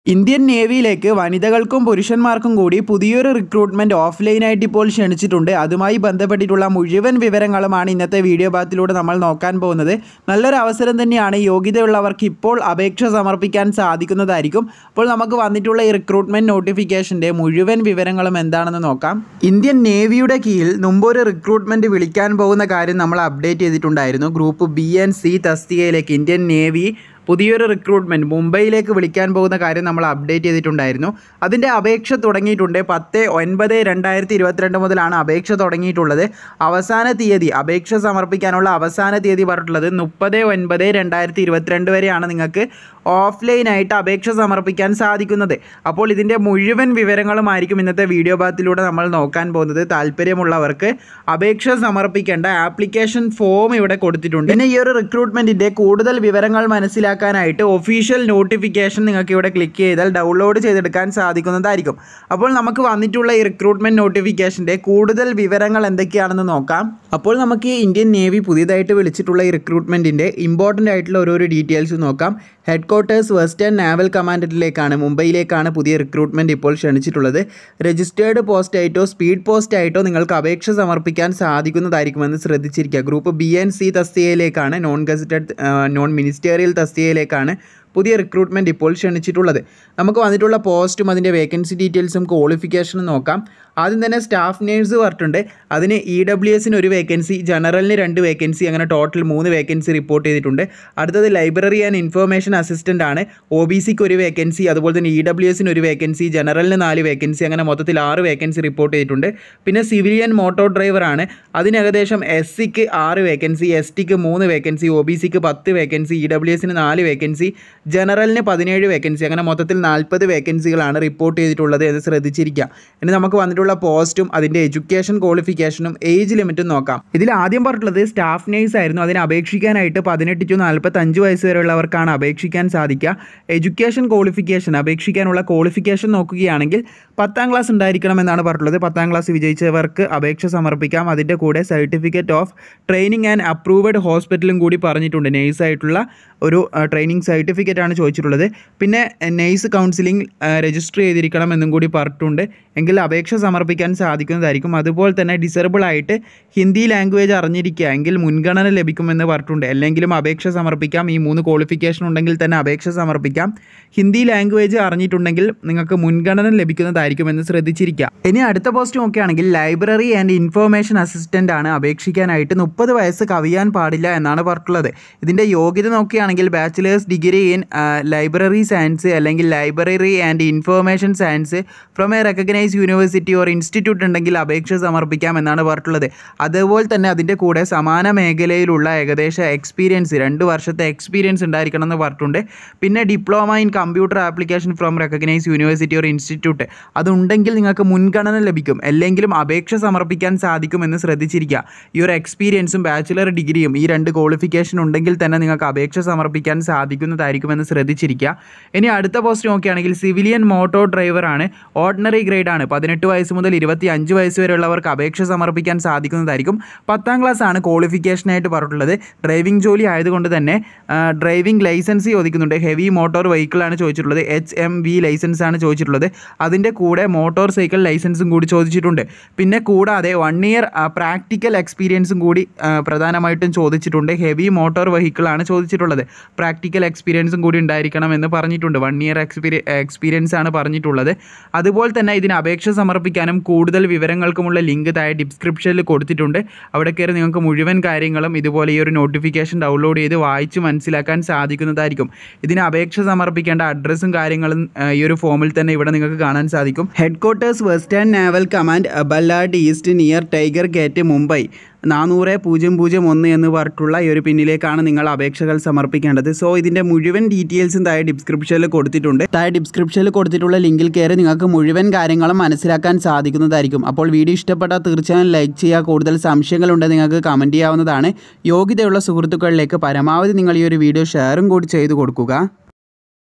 Indian നേവിയിലേക്ക് വനിതകൾക്കും പുരുഷന്മാർക്കും കൂടി പുതിയൊരു റിക്രൂട്ട്മെന്റ് ഓഫ്ലൈനായിട്ട് ഇപ്പോൾ ക്ഷണിച്ചിട്ടുണ്ട് അതുമായി ബന്ധപ്പെട്ടിട്ടുള്ള മുഴുവൻ വിവരങ്ങളുമാണ് ഇന്നത്തെ വീഡിയോ ഭാഗത്തിലൂടെ നമ്മൾ നോക്കാൻ പോകുന്നത് നല്ലൊരു അവസരം തന്നെയാണ് യോഗ്യതയുള്ളവർക്ക് ഇപ്പോൾ അപേക്ഷ സമർപ്പിക്കാൻ സാധിക്കുന്നതായിരിക്കും അപ്പോൾ നമുക്ക് വന്നിട്ടുള്ള ഈ റിക്രൂട്ട്മെന്റ് നോട്ടിഫിക്കേഷൻ്റെ മുഴുവൻ വിവരങ്ങളും എന്താണെന്ന് നോക്കാം ഇന്ത്യൻ നേവിയുടെ കീഴിൽ മുമ്പൊരു റിക്രൂട്ട്മെന്റ് വിളിക്കാൻ പോകുന്ന കാര്യം നമ്മൾ അപ്ഡേറ്റ് ചെയ്തിട്ടുണ്ടായിരുന്നു ഗ്രൂപ്പ് ബി ആൻഡ് സി തസ്തികയിലേക്ക് ഇന്ത്യൻ നേവി പുതിയൊരു റിക്രൂട്ട്മെൻറ്റ് മുംബൈയിലേക്ക് വിളിക്കാൻ പോകുന്ന കാര്യം നമ്മൾ അപ്ഡേറ്റ് ചെയ്തിട്ടുണ്ടായിരുന്നു അതിൻ്റെ അപേക്ഷ തുടങ്ങിയിട്ടുണ്ട് പത്ത് ഒൻപത് രണ്ടായിരത്തി ഇരുപത്തിരണ്ട് മുതലാണ് അപേക്ഷ തുടങ്ങിയിട്ടുള്ളത് അവസാന തീയതി അപേക്ഷ സമർപ്പിക്കാനുള്ള അവസാന തീയതി പറഞ്ഞിട്ടുള്ളത് മുപ്പത് ഒൻപത് രണ്ടായിരത്തി ഇരുപത്തിരണ്ട് വരെയാണ് നിങ്ങൾക്ക് ഓഫ്ലൈനായിട്ട് അപേക്ഷ സമർപ്പിക്കാൻ സാധിക്കുന്നത് അപ്പോൾ ഇതിൻ്റെ മുഴുവൻ വിവരങ്ങളുമായിരിക്കും ഇന്നത്തെ വീഡിയോ ഭാഗത്തിലൂടെ നമ്മൾ നോക്കാൻ പോകുന്നത് താല്പര്യമുള്ളവർക്ക് അപേക്ഷ സമർപ്പിക്കേണ്ട ആപ്ലിക്കേഷൻ ഫോം ഇവിടെ കൊടുത്തിട്ടുണ്ട് പിന്നെ ഈ ഒരു റിക്രൂട്ട്മെൻറ്റിൻ്റെ കൂടുതൽ വിവരങ്ങൾ മനസ്സിലാക്കാനായിട്ട് ഒഫീഷ്യൽ നോട്ടിഫിക്കേഷൻ നിങ്ങൾക്ക് ഇവിടെ ക്ലിക്ക് ചെയ്താൽ ഡൗൺലോഡ് ചെയ്തെടുക്കാൻ സാധിക്കുന്നതായിരിക്കും അപ്പോൾ നമുക്ക് വന്നിട്ടുള്ള ഈ റിക്രൂട്ട്മെൻറ്റ് നോട്ടിഫിക്കേഷൻ്റെ കൂടുതൽ വിവരങ്ങൾ എന്തൊക്കെയാണെന്ന് നോക്കാം അപ്പോൾ നമുക്ക് ഈ ഇന്ത്യൻ നേവി പുതിയതായിട്ട് വിളിച്ചിട്ടുള്ള ഈ റിക്രൂട്ട്മെൻറ്റിൻ്റെ ഇമ്പോർട്ടൻ്റ് ആയിട്ടുള്ള ഓരോരോ ഡീറ്റെയിൽസ് നോക്കാം ഹെഡ് ക്വാർട്ടേഴ്സ് വെസ്റ്റേൺ നാവൽ കമാൻഡൻറ്റിലേക്കാണ് മുംബൈയിലേക്കാണ് പുതിയ റിക്രൂട്ട്മെൻറ്റ് ഇപ്പോൾ ക്ഷണിച്ചിട്ടുള്ളത് രജിസ്റ്റേർഡ് പോസ്റ്റ് ആയിട്ടോ സ്പീഡ് പോസ്റ്റ് ആയിട്ടോ നിങ്ങൾക്ക് അപേക്ഷ സമർപ്പിക്കാൻ സാധിക്കുന്നതായിരിക്കുമെന്ന് ശ്രദ്ധിച്ചിരിക്കുക ഗ്രൂപ്പ് ബി എൻ സി തസ്തികയിലേക്കാണ് നോൺ ഗസറ്റഡ് നോൺ മിനിസ്റ്റേറിയൽ തസ്തികയിലേക്കാണ് പുതിയ റിക്രൂട്ട്മെൻറ്റ് ഇപ്പോൾ ക്ഷണിച്ചിട്ടുള്ളത് നമുക്ക് വന്നിട്ടുള്ള പോസ്റ്റും അതിൻ്റെ വേക്കൻസി ഡീറ്റെയിൽസും ക്വാളിഫിക്കേഷനും നോക്കാം ആദ്യം തന്നെ സ്റ്റാഫ് നേഴ്സ് പറഞ്ഞിട്ടുണ്ട് അതിന് ഇ ഡബ്ല്യു എസിന് ഒരു വേക്കൻസി ജനറലിന് രണ്ട് വേക്കൻസി അങ്ങനെ ടോട്ടൽ മൂന്ന് വേക്കൻസി റിപ്പോർട്ട് ചെയ്തിട്ടുണ്ട് അടുത്തത് ലൈബ്രറി ആൻഡ് ഇൻഫർമേഷൻ അസിസ്റ്റൻ്റ് ആണ് ഒ ബി സിക്ക് ഒരു വേക്കൻസി അതുപോലെ തന്നെ ഇ ഡബ്ല്യു എസിന് ഒരു വേക്കൻസി ജനറലിന് നാല് വേക്കൻസി അങ്ങനെ മൊത്തത്തിൽ ആറ് വേക്കൻസി റിപ്പോർട്ട് ചെയ്തിട്ടുണ്ട് പിന്നെ സിവിലിയൻ മോട്ടോർ ഡ്രൈവറാണ് അതിന് ഏകദേശം എസ് സിക്ക് ആറ് വേക്കൻസി എസ് ടിക്ക് മൂന്ന് വേക്കൻസി ഒ ബി സിക്ക് പത്ത് വേക്കൻസി ഇ ഡബ്ല്യു എസിന് നാല് വേക്കൻസി ജനറലിന് പതിനേഴ് വേക്കൻസി അങ്ങനെ മൊത്തത്തിൽ നാൽപ്പത് വേക്കൻസികളാണ് റിപ്പോർട്ട് ചെയ്തിട്ടുള്ളത് എന്ന് ശ്രദ്ധിച്ചിരിക്കുക ഇനി നമുക്ക് വന്നിട്ടുള്ള പോസ്റ്റും അതിൻ്റെ എഡ്യൂക്കേഷൻ ക്വാളിഫിക്കേഷനും ഏജ് ലിമിറ്റും നോക്കാം ഇതിൽ ആദ്യം പറഞ്ഞിട്ടുള്ളത് സ്റ്റാഫ് നേഴ്സ് ആയിരുന്നു അതിന് അപേക്ഷിക്കാനായിട്ട് പതിനെട്ട് ടു നാൽപ്പത്തഞ്ച് വയസ്സ് വരെയുള്ളവർക്കാണ് അപേക്ഷിക്കാൻ സാധിക്കുക എഡ്യൂക്കേഷൻ ക്വാളിഫിക്കേഷൻ അപേക്ഷിക്കാനുള്ള ക്വാളിഫിക്കേഷൻ നോക്കുകയാണെങ്കിൽ പത്താം ക്ലാസ് ഉണ്ടായിരിക്കണം എന്നാണ് പറഞ്ഞിട്ടുള്ളത് പത്താം ക്ലാസ് വിജയിച്ചവർക്ക് അപേക്ഷ സമർപ്പിക്കാം അതിൻ്റെ കൂടെ certificate of training and approved ഹോസ്പിറ്റലും കൂടി പറഞ്ഞിട്ടുണ്ട് നേഴ്സായിട്ടുള്ള ഒരു ട്രെയിനിങ് സർട്ടിഫിക്കറ്റ് ആണ് ചോദിച്ചിട്ടുള്ളത് പിന്നെ നേഴ്സ് കൗൺസിലിംഗ് രജിസ്റ്റർ ചെയ്തിരിക്കണം എന്നും കൂടി പറഞ്ഞിട്ടുണ്ട് എങ്കിൽ അപേക്ഷ സമർപ്പിക്കാൻ സാധിക്കുന്നതായിരിക്കും അതുപോലെ തന്നെ ഡിസേബിൾ ആയിട്ട് ഹിന്ദി ലാംഗ്വേജ് അറിഞ്ഞിരിക്കുക എങ്കിൽ മുൻഗണന ലഭിക്കുമെന്ന് പറഞ്ഞിട്ടുണ്ട് അല്ലെങ്കിലും അപേക്ഷ സമർപ്പിക്കാം ഈ മൂന്ന് ക്വാളിഫിക്കേഷൻ ഉണ്ടെങ്കിൽ തന്നെ അപേക്ഷ സമർപ്പിക്കാം ഹിന്ദി ലാംഗ്വേജ് അറിഞ്ഞിട്ടുണ്ടെങ്കിൽ നിങ്ങൾക്ക് മുൻഗണന ലഭിക്കുന്നതായിരിക്കുമെന്ന് ശ്രദ്ധിച്ചിരിക്കുക ഇനി അടുത്ത പോസ്റ്റ് നോക്കുകയാണെങ്കിൽ ലൈബ്രറി ആൻഡ് ഇൻഫർമേഷൻ അസിസ്റ്റൻ്റ് ആണ് അപേക്ഷിക്കാനായിട്ട് മുപ്പത് വയസ്സ് കവിയാൻ പാടില്ല എന്നാണ് പറഞ്ഞിട്ടുള്ളത് ഇതിൻ്റെ യോഗ്യത നോക്കുകയാണെങ്കിൽ bachelors degree in library science അല്ലെങ്കിൽ library and information science from a recognise university or institute ഉണ്ടെങ്കിൽ അപേക്ഷ സമർപ്പിക്കാം എന്നാണ് പറഞ്ഞിട്ടുള്ളത് അതുപോലെ തന്നെ അതിൻ്റെ കൂടെ സമാന മേഖലയിലുള്ള ഏകദേശം എക്സ്പീരിയൻസ് രണ്ട് വർഷത്തെ എക്സ്പീരിയൻസ് ഉണ്ടായിരിക്കണം എന്ന് പറഞ്ഞിട്ടുണ്ട് പിന്നെ diploma in computer application from recognise university or institute അതുണ്ടെങ്കിൽ നിങ്ങൾക്ക് മുൻഗണന ലഭിക്കും അല്ലെങ്കിലും അപേക്ഷ സമർപ്പിക്കാൻ സാധിക്കുമെന്ന് ശ്രദ്ധിച്ചിരിക്കുക ഈ ഒരു എക്സ്പീരിയൻസും ബാച്ചിലർ ഡിഗ്രിയും ഈ രണ്ട് ക്വാളിഫിക്കേഷൻ ഉണ്ടെങ്കിൽ തന്നെ നിങ്ങൾക്ക് അപേക്ഷ സമർപ്പിക്കാൻ സാധിക്കുന്നതായിരിക്കുമെന്ന് ശ്രദ്ധിച്ചിരിക്കുക ഇനി അടുത്ത പോസ്റ്റ് നോക്കുകയാണെങ്കിൽ സിവിലിയൻ മോട്ടോ ഡ്രൈവറാണ് ഓർഡിനറി ഗ്രേഡ് ആണ് പതിനെട്ട് വയസ്സ് മുതൽ ഇരുപത്തി അഞ്ച് വയസ്സ് വരെയുള്ളവർക്ക് അപേക്ഷ സമർപ്പിക്കാൻ സാധിക്കുന്നതായിരിക്കും പത്താം ക്ലാസ് ആണ് ക്വാളിഫിക്കേഷനായിട്ട് പറഞ്ഞിട്ടുള്ളത് ഡ്രൈവിംഗ് ജോലി ആയതുകൊണ്ട് തന്നെ ഡ്രൈവിംഗ് ലൈസൻസ് ചോദിക്കുന്നുണ്ട് ഹെവി മോട്ടോർ വെഹിക്കിളാണ് ചോദിച്ചിട്ടുള്ളത് എച്ച് എം വി ലൈസൻസ് ആണ് ചോദിച്ചിട്ടുള്ളത് അതിൻ്റെ കൂടെ മോട്ടോർ സൈക്കിൾ ലൈസൻസും കൂടി ചോദിച്ചിട്ടുണ്ട് പിന്നെ കൂടാതെ വൺ ഇയർ പ്രാക്ടിക്കൽ എക്സ്പീരിയൻസും കൂടി ആ, പ്രധാനമായിട്ടും ചോദിച്ചിട്ടുണ്ട് ഹെവി മോട്ടോർ വെഹിക്കിളാണ് ചോദിച്ചിട്ടുള്ളത് പ്രാക്ടിക്കൽ എക്സ്പീരിയൻസും കൂടി ഉണ്ടായിരിക്കണം എന്ന് പറഞ്ഞിട്ടുണ്ട് വൺ ഇയർ എക്സ്പീരിയ എക്സ്പീരിയൻസ് ആണ് പറഞ്ഞിട്ടുള്ളത് അതുപോലെ തന്നെ ഇതിന് അപേക്ഷ സമർപ്പിക്കാനും കൂടുതൽ വിവരങ്ങൾക്കുമുള്ള ലിങ്ക് താഴെ ഡിസ്ക്രിപ്ഷനിൽ കൊടുത്തിട്ടുണ്ട് അവിടെ കയറി നിങ്ങൾക്ക് മുഴുവൻ കാര്യങ്ങളും ഇതുപോലെ ഈ ഒരു നോട്ടിഫിക്കേഷൻ ഡൗൺലോഡ് ചെയ്ത് വായിച്ച് മനസ്സിലാക്കാൻ സാധിക്കുന്നതായിരിക്കും ഇതിന് അപേക്ഷ സമർപ്പിക്കേണ്ട അഡ്രസ്സും കാര്യങ്ങളും ആ, ഈ ഒരു ഫോമിൽ തന്നെ ഇവിടെ നിങ്ങൾക്ക് കാണാൻ സാധിക്കും headquarters western naval command Ballard east near tiger gate Mumbai നാനൂറ് പൂജ്യം പൂജ്യം ഒന്ന് എന്ന് പറഞ്ഞിട്ടുള്ള ഈ ഒരു പിന്നിലേക്കാണ് നിങ്ങൾ അപേക്ഷകൾ സമർപ്പിക്കേണ്ടത് സോ ഇതിൻ്റെ മുഴുവൻ ഡീറ്റെയിൽസും താഴെ ഡിസ്ക്രിപ്ഷനിൽ കൊടുത്തിട്ടുണ്ട് താഴെ ഡിസ്ക്രിപ്ഷനിൽ കൊടുത്തിട്ടുള്ള ലിങ്കിൽ കയറി നിങ്ങൾക്ക് മുഴുവൻ കാര്യങ്ങളും മനസ്സിലാക്കാൻ സാധിക്കുന്നതായിരിക്കും അപ്പോൾ വീഡിയോ ഇഷ്ടപ്പെട്ടാൽ തീർച്ചയായും ലൈക്ക് ചെയ്യുക കൂടുതൽ സംശയങ്ങളുണ്ടെങ്കിൽ നിങ്ങൾക്ക് കമൻറ്റ് ചെയ്യാവുന്നതാണ് യോഗ്യതയുള്ള സുഹൃത്തുക്കളിലേക്ക് പരമാവധി നിങ്ങൾ ഈ ഒരു വീഡിയോ ഷെയറും കൂടി ചെയ്തു കൊടുക്കുക